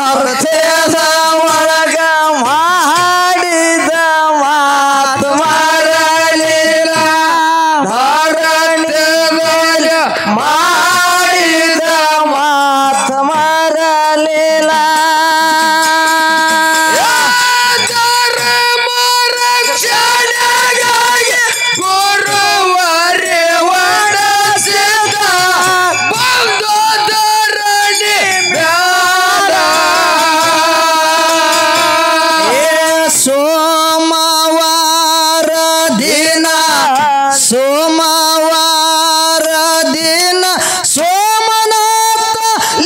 ಪರಚಯದ ಒಳಗ ಮಾಡಿದ ಮಾತು ಮರಳಿಲ್ಲ ಧರಣಿ ಮೇಲೆ ಮಾಡಿದ ಮಾತು ಮರಳಿಲ್ಲ ಗುರುವರೆ ಒಡಸಿದ ಬಂದು ಧರಣಿ ಮ್ಯಾಲ. ಏ ಸೋಮವಾರ ದಿನ ಸೋಮವಾರ ದಿನ ಸೋಮನಾಥ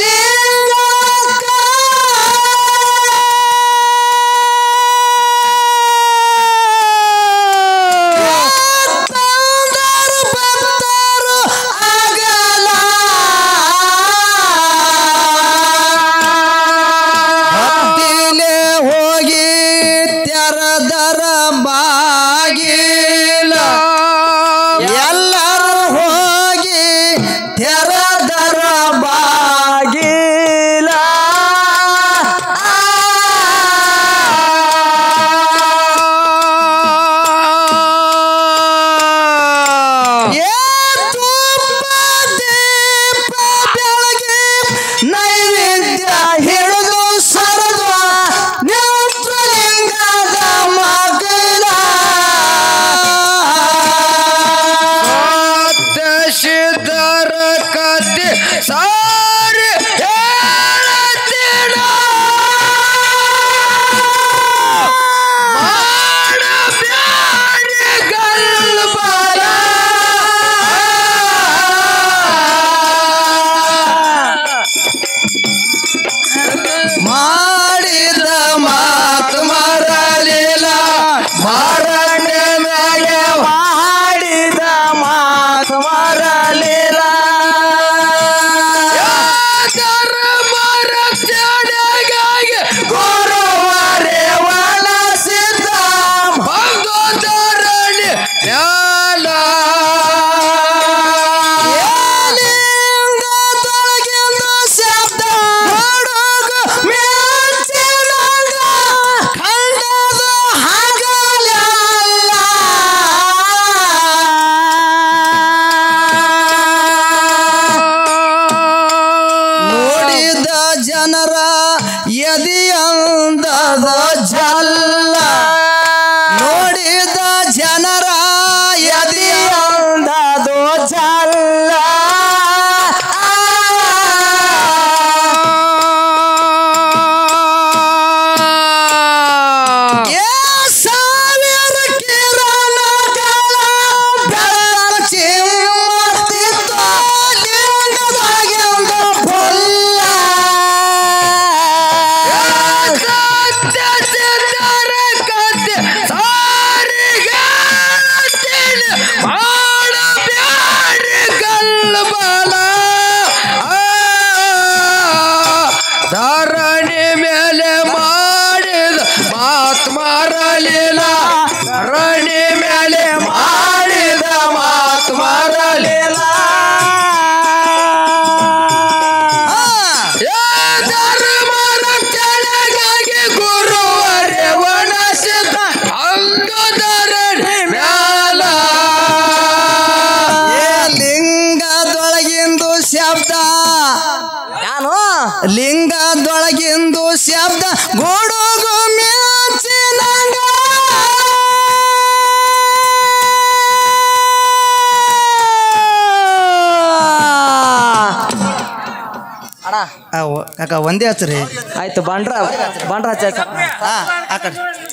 ಹತ್ತಿಲೆ ಹೋಗಿ ತೆರದರ ಬಾಗಿಲ ಎಲ್ಲರೂ ಹೋಗಿ ತೆರದರ ಬಾಗಿಲ ಏ ತುಪ್ಪ ದೀಪ ಬೆಳಗ್ಗೆ ನೈವೇದ್ಯ ಹಿಡಿದು ಸರದ ನೇತ್ರಲಿಂಗದ ಮಗಲ ಸಿದ್ಧರ ಕತೆ ಸಾರಿ ಹೇಳತ್ತಿನ ಮಾಡಬ್ಯಾಡಿ ಗಲ್ಬಲ. ಮಾಡಿದ ಮಾತು ಮರಲಿಲ್ಲ ಮರಣ ಮೇಲೆ ಮಾಡಿದ ಮಾತು ಮರಲಿಲ್ಲ ಗುರುವರೆ ಒಳಸಿದ್ದ ಬಂದು ಧರಣಿ ಮ್ಯಾಲ. ಏಲಿಂಗದೊಳಗಿಂದ ಶಬ್ದ ಹುಡುಗು ಮಿಂಚಿನಂಗ ಕಂಡದು ಹಗಲಲ್ಲ. ನೋಡಿದ ಜನರ ಎದಿಯಂದದ ಜಲ್ಲ ನೋಡಿದ ಜನರ ಎದಿಯಂದದು ಜಲ್ಲ ಏ ಸಾವಿರ ಕಿರಣಗಳ ಬೆಳಚಿ ಮತ್ತಿತ್ತು ಲಿಂಗದಾಗೆಂದು ಫುಲ್ಲ. ಸತ್ಯ ಸಿದ್ಧರ ಕಥೆ ಸಾರಿಗಾತೀನಿ ಮಾಡಬ್ಯಾಡಿ ಗಲ್ಬಲ. ಆ, ಧರಣಿ ಮೇಲೆ ಮಾಡಿದ ಮಾತ್ ಮಾರಲಿಲ್ಲ ಧರಣಿ ಮೇಲೆ ಮಾಡಿದ ಮಾತ್ ಮಾರಲಿಲ್ಲ ಏ ಧರ್ಮರ ಕೆಳಗಾಗಿ ಗುರುವರೆ ಒಣಸಿದ ಅಂದು ಧರಣಿ ಮ್ಯಾಲ ಏ ಲಿಂಗದೊಳಗಿಂದು ಶಬ್ದ ನಾನು ಲಿಂಗದೊಳಗಿಂದು ಶಬ್ದ ಗುಡುಗು ಮಿಂಚಿನಂಗ ಅಣ್ಣ ಕಾಕ ಒಂದೇ ಹಚ್ಚ್ರಿ ಆಯ್ತು ಬಂಡ್ರ ಬಂಡ್ರ ಹಚ್ಚ ಹಾ ಆ ಕಡೆ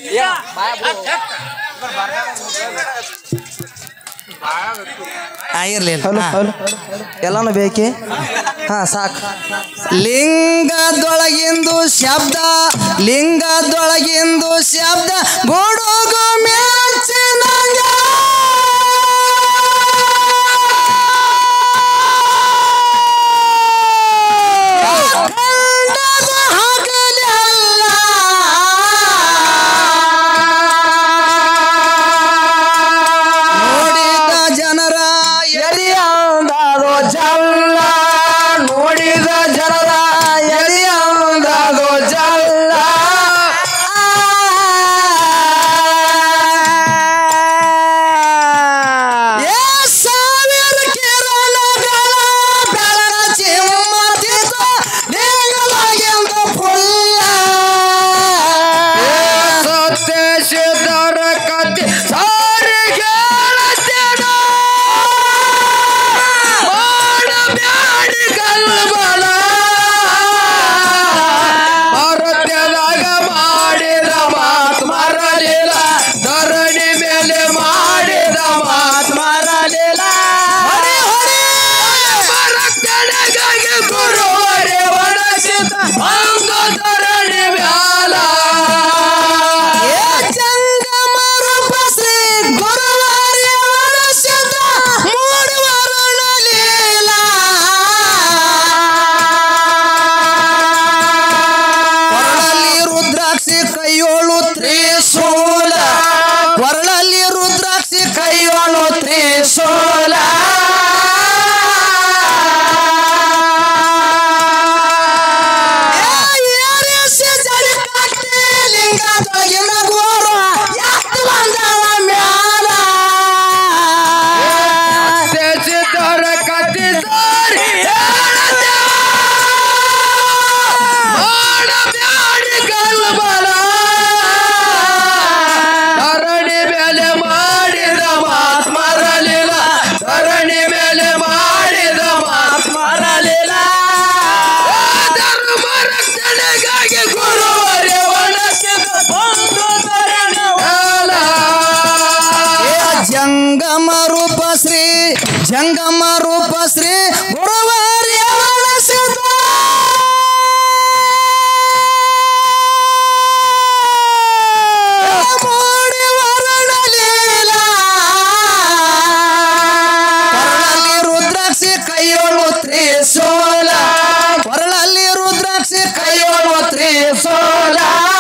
ಆ, ಇರ್ಲಿ ಇರ್ಲಿ. ಹಾ. ಎಲ್ಲಾನು ಬೇಕಿ ಹಾ ಸಾಕು ಲಿಂಗದೊಳಗಿಂದು ಶಬ್ದ ಲಿಂಗದೊಳಗಿಂದು ಶಬ್ದ ಗುಡುಗು ಮಿಂಚಿನಂಗ ಕಂಡದ ಹಗಲೆಲ್ಲ. ನೋಡಿದ ಜನರ ಎಲಿಯಂದದು ಜಲ್ಲ ನೋಡಿದ ಜನರ ಎಲಿಯಂದದು ಜಲ್ಲ ಮಾಡಬ್ಯಾಡಿ ಕಲ್ಬಲ ಧರಣಿ ಮೇಲೆ ಮಾಡಿದ ಮಾತ್ಮರಲಿಲ್ಲ ಧರಣಿ ಮೇಲೆ ಮಾಡಿದ ಮಾತ್ಮರಲಿಲ್ಲ ಧರ್ಮ ರಕ್ಷಣೆಗಾಗಿ ಗುರುವರೆ ಒಣಸಿದ ಬಂದು ಜಂಗಮ ರೂಪ ಶ್ರೀ ಜಂಗಮ ರೂಪ ಶ್ರೀ ಗುರುವಾರ್ಯ ಒಣಸಿದ ಮೋಡಿ ವರಣಲೀಲ ಕೊರಳಲ್ಲಿ ರುದ್ರಾಕ್ಷಿ ಕೈಯೊಳು ತ್ರಿಶೂಲ ಕೊರಳಲ್ಲಿ ರುದ್ರಾಕ್ಷಿ ಕೈಯೊಳು ತ್ರಿಶೂಲ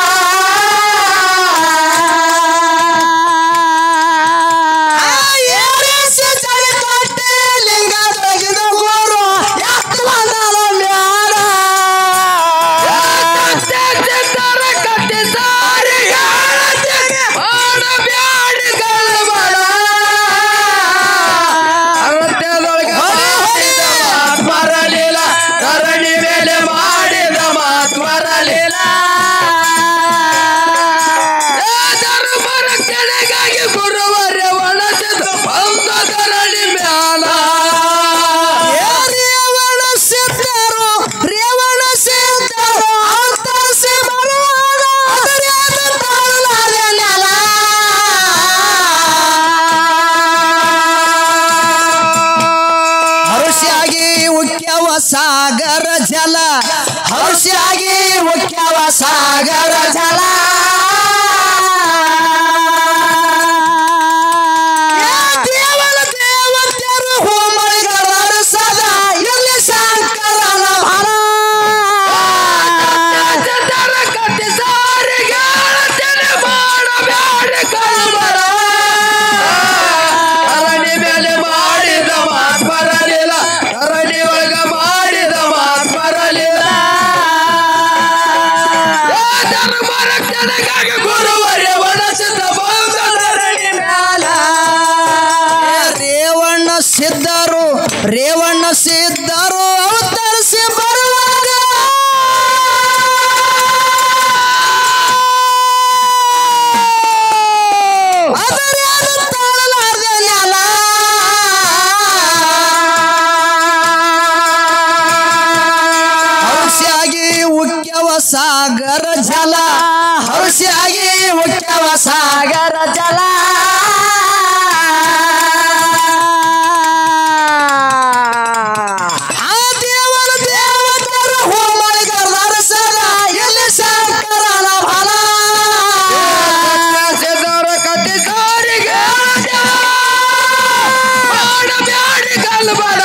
ಆ ಏರಿಸಿ ಜಗತ್ತಟ್ಟೆ ಲಿಂಗ ತೆಗೆದ ಗುರು ಎಷ್ಟು ಬಂದದ ಮ್ಯಾಲ ಚಿತ್ತರ ಕಟ್ಟಿ ಸಾರಿ ಮಾಡಬ್ಯಾಡಿ ಕಲ್ಬಳ ಮರಲಿಲ್ಲ ಧರಣಿ ಮೇಲೆ ಮಾಡಿದ ಮಾತು ಮರಲಿಲ್ಲ ಧರ್ಮ ರಕ್ಷಣೆಗಾಗಿ ಗುರುವರೆ ಒಣಸಿದ ಬಂದ ಧರಣಿ ಮ್ಯಾಲ ರೇವಣ ಸಿದ್ಧರು ರೇವಣ ಸಿದ್ಧರು ಅಂತರಿಸಿ ಬರುವಾಗ ಅದರ್ಯಾದ ತಾಳಲಾದ ನೆಲ ಹರುಷಿಯಾಗಿ ಉಕ್ಯವ ಸಾಗರ ಜಲ ಹರುಷಿಯಾಗಿ ಉಕ್ಯವ ಸಾಗರ ಜಲ ದೇವರ ದೇವತೆಯರು ಹೋಮಳಿಗರ ಸದಾ ಎಲ್ಲಿ ಶಂಕರನ ಭರ ಕಟ್ಟಿ ಸಾರಿಗೆ ಮಾಡಬೇಡ ಕಲ್ಬರ ಧರಣಿ ಮೇಲೆ ಮಾಡಿದ ಮಾತು ಬರಲಿಲ್ಲ ಧರಣಿ ಒಳಗ ಮಾಡಿದ ಮಾತು ಬರಲಿಲ್ಲ ಧರ್ಮ ರಕ್ಷಣೆಗಾಗಿ ಗುರುವರೆ ಒಣಸಿದ ಬಂದ ಧರಣಿ ಮ್ಯಾಲ ರೇವಣ್ಣ ಸಿದ್ಧರು ರೇವಣ್ಣ ಸಿದ್ಧರು ಅವತರಿಸಿ ಬರುವಾಗ ಅದರ್ಯಾರು ತಾಳಲಾರ್ದೆ ನೆಲ. ಹರುಷಿಯಾಗಿ ಉಕ್ಯವ ಸಾಗರ ಜಲ ಹರುಷಿಯಾಗಿ ಉಕ್ಯವ ಸಾಗರ ಜಲ ಆ ದೇವರ ದೇವತರ ಹೋಮಳಿಗರ ಸದ ಎಲ್ಲಿ ಶಂಕರನ ಫಲ ಸಿದ್ಧರ ಕಟ್ಟಿ ಸಾರಿಗೆ ಮಾಡಬ್ಯಾಡಿ ಕಲ್ಬಡ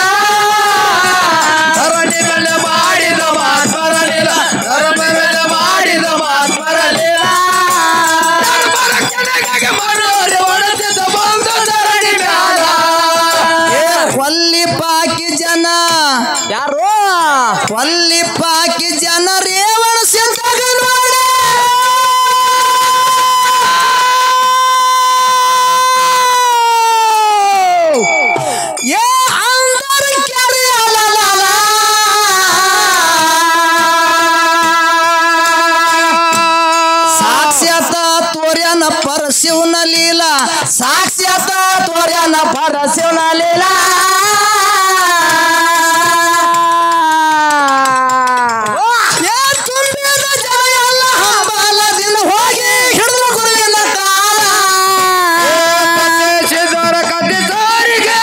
ಧರಣಿ ಮೇಲೆ ಮಾಡಿದ ಮಾತು ಬರಲಿಲ್ಲ ಧರ್ಮ ಮೇಲೆ ಮಾಡಿದ ಮಾತು ಬರಲಿಲ್ಲ ಧರ್ಮ ರಕ್ಷಣೆಗಾಗಿ ಮಾಡೋರೆ ಒಣಸಿದ ಬಂದ ಧರಣಿ ಮ್ಯಾಲ ಕೊಲ್ಲಿ ಪಾಕಿ ಜನ ಯಾರು ಕೊಲ್ಲಿ ಪಾಕಿ ಜನ ರೇವಣ ಸಿದ್ಧಾಗ ನೋಡಿ ಏ ಅಂದರ ಕೆರೆ ಅಲಲಲ. ಸಾಕ್ಷ್ಯತ ತೋರ್ಯನ ಪರಶಿವನ ಲೀಲ ಸಾಕ್ಷ್ಯತ ತೋರ್ಯನ ಪರಶಿವನ ಲೀಲ ಏ ತುಂಬಿದ ಜನ ಎಲ್ಲ ಹಂಬಲದಿಂದ ಹೋಗಿ ಹಿಡಿದು ಗುರುವಿನ ಕಾಲ ಸಿದ್ಧರ ಕಟ್ಟಿ ಸಾರಿಗೆ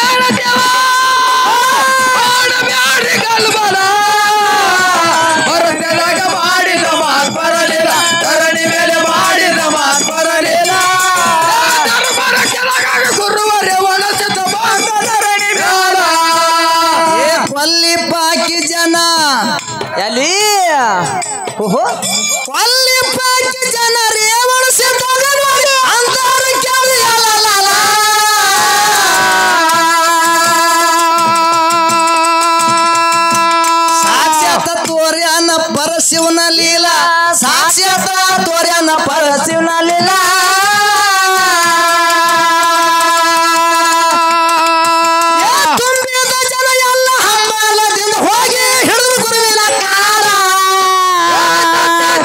ಮಾಡಬ್ಯಾಡಿ ಕಲ್ಬಲ ಹೊರತೆಲಗ ಮಾಡಿದ ಮಾತು ಬರಲಿಲ್ಲ ಧರಣಿ ಮೇಲೆ ಮಾಡಿದ ಮಾತು ಬರಲಿಲ್ಲ ಧರ್ಮರ ಕೆಳಗಾಗ ಗುರುವರೆ ಒಣಸಿದ ಬಂದ ಧರಣಿ ಮ್ಯಾಲ ಕೊಲ್ಲಿ ಬಾಕಿ ಜನ ಎಲ್ಲಿ ಓಹೋ ಕೊಲ್ಲಿ ಬಾಕಿ ಜನ ರೇವಣ ಸಿದ್ಧಾಗ ನೋಡಿ ಅಂತಾರ ಕೇಳಿ ಅಲಲಲ. ಸಾಕ್ಷಾತ್ ತೋರ್ಯಾನ ಪರಶಿವನ ಲೀಲಾ ಸಾಕ್ಷಾತ್ ತೋರ್ಯಾನ ಪರಶಿವನ ಲೀಲಾ ಏ ತುಂಬಿದ ಜನ ಎಲ್ಲ ಹಂಬಲದಿಂದ ಹೋಗಿ ಹಿಡಿದು ಗುರುವಿನ ಕಾಲ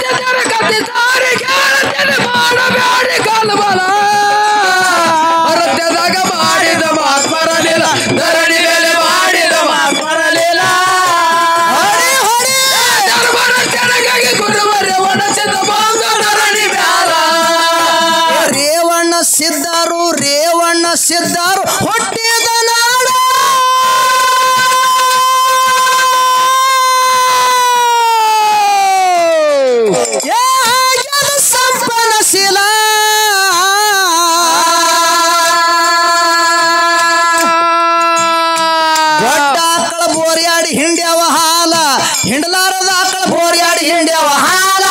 ಕರದ ಆಕಳ ಬೋರ್ಯಾಡಿ ಹಿಂಡ್ಯಾವ ಹಾಲ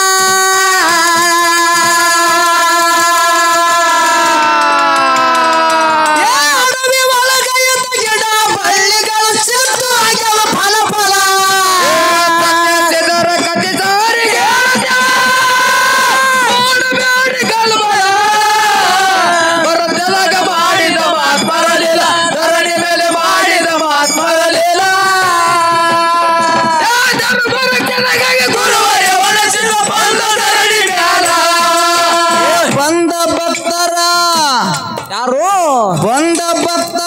ಏ ಅಡವಿ ಒಳಗ ಇದ್ದ ಗಿಡ ಬಳ್ಳಿಗಳು ಚಿತ್ತು ಆಗ್ಯಾವ ಫಲ ಫಲ ಜನರ ಕಥೆ ಸಾರಿಗೆ ಮಾಡಬೇಡಿ ಗಲ್ಬಳ. ಬರದೆಲಗ ಮಾಡಿದ ಮಾತ್ ಬರಲಿಲ್ಲ ಧರಣಿ ಮೇಲೆ ಮಾಡಿದ ಮಾತ್ ಬರಲಿಲ್ಲ ಬರ ಕೆಳಗಾಗಿ ಗುರುವರೆ ಒಣಸಿರುವ ಬಂದ ಧರಣಿ ಮ್ಯಾಲ ಬಂದ ಭಕ್ತರ ಯಾರು ಬಂದ ಭಕ್ತರ